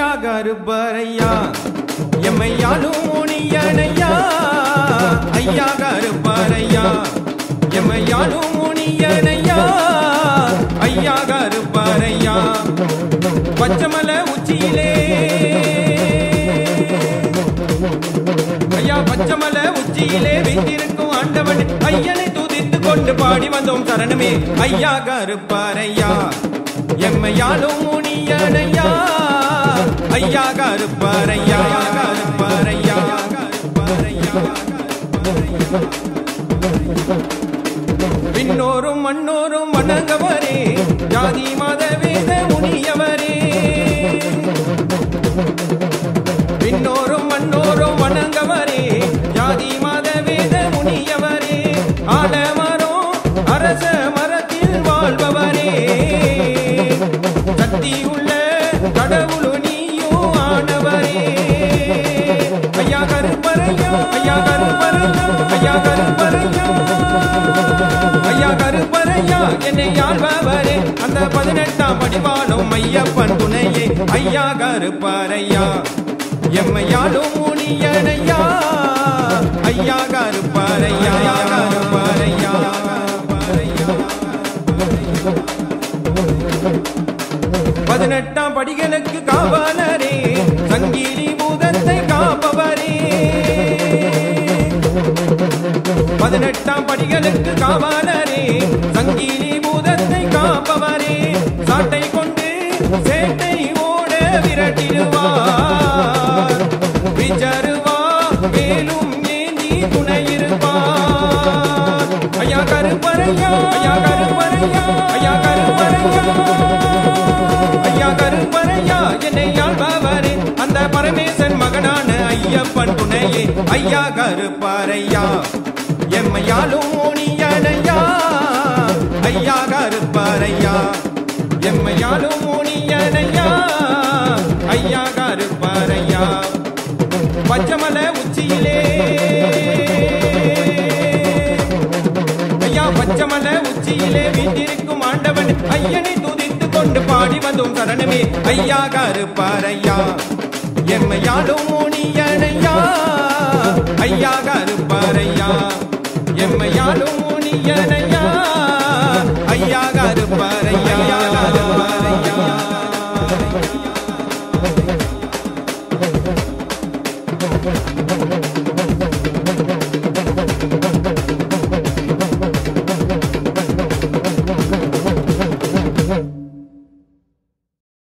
கருப்பரையா எம்மையாலும் முனியனையா ஐயா கருப்பரையா எம்மையாலும் முனியனையா ஐயா கருப்பரையா பச்சமலை உச்சியிலே ஐயா பச்சமலை உச்சியிலே வீட்டிருக்கும் ஆண்டவன் ஐயனை துதித்து கொண்டு பாடி வந்தோம் சரணமே ஐயா கருப்பாரையா எம்மையாலும் முனியனையா ஐயா கருப்பாரையா கருப்பாரையா கருப்பாரையா விண்ணோரும் மண்ணோரும் வணங்கவரே ஜாதி மத வேத முனியவரே விண்ணோரும் மண்ணோரும் வணங்கவரே ஜாதி மத வேத முனியவரே ஆலமரம் அரச மரத்தில் வாழ்பவரே சக்தி உள்ள கடவுளு நீயும் ஆனவரே ஐயா கருப்பரையா ஐயா கருப்பரையா ஐயா கருப்பரையா ஐயா கருப்பரையா என்னை ஆள்பவரே அந்த பதினெட்டாம் படிவாளும் ஐயப்பன் துணையே ஐயா கருப்பரையா எம்மையாலும் முனியனையா ஐயா கருப்பரையா கருப்பரையா பதினெட்டாம் படிகளுக்கு காவலரே சங்கிலி பூதத்தை காப்பவரே பதினெட்டாம் படிகளுக்கு காவலரே சங்கிலி பூதத்தை காப்பவரே சாட்டை கொண்டு சேட்டை ஓட விரட்டிடுவார் விஜருவா மேலும் ஏந்தி துணையிருப்பார் ஐயா கருப்பரையா ஐயா கருப்பரையா ஐயா கருப்பரையா ஐயா கருப்பரையா என்னை ஆள்பவரே அந்த பரமேசன் மகனான ஐயப்பன் துணையே ஐயா கருப்பரையா எம்மையாலும் முனியனையா ஐயா கருப்பரையா எம்மையாலும் முனியனையா ஐயா கருப்பரையா பச்சமலை உச்சியிலே ஐயா பச்சமலை உச்சியிலே வீட்டிருக்கும் ஆண்டவன் ஐயனை துதித்து கொண்டு பாடி வந்தோம் சரணமே ஐயா கருப்பாரையா எம்மையாலும் முனியனையா ஐயா கருப்பாரையா எம்மையாலும் முனியனையா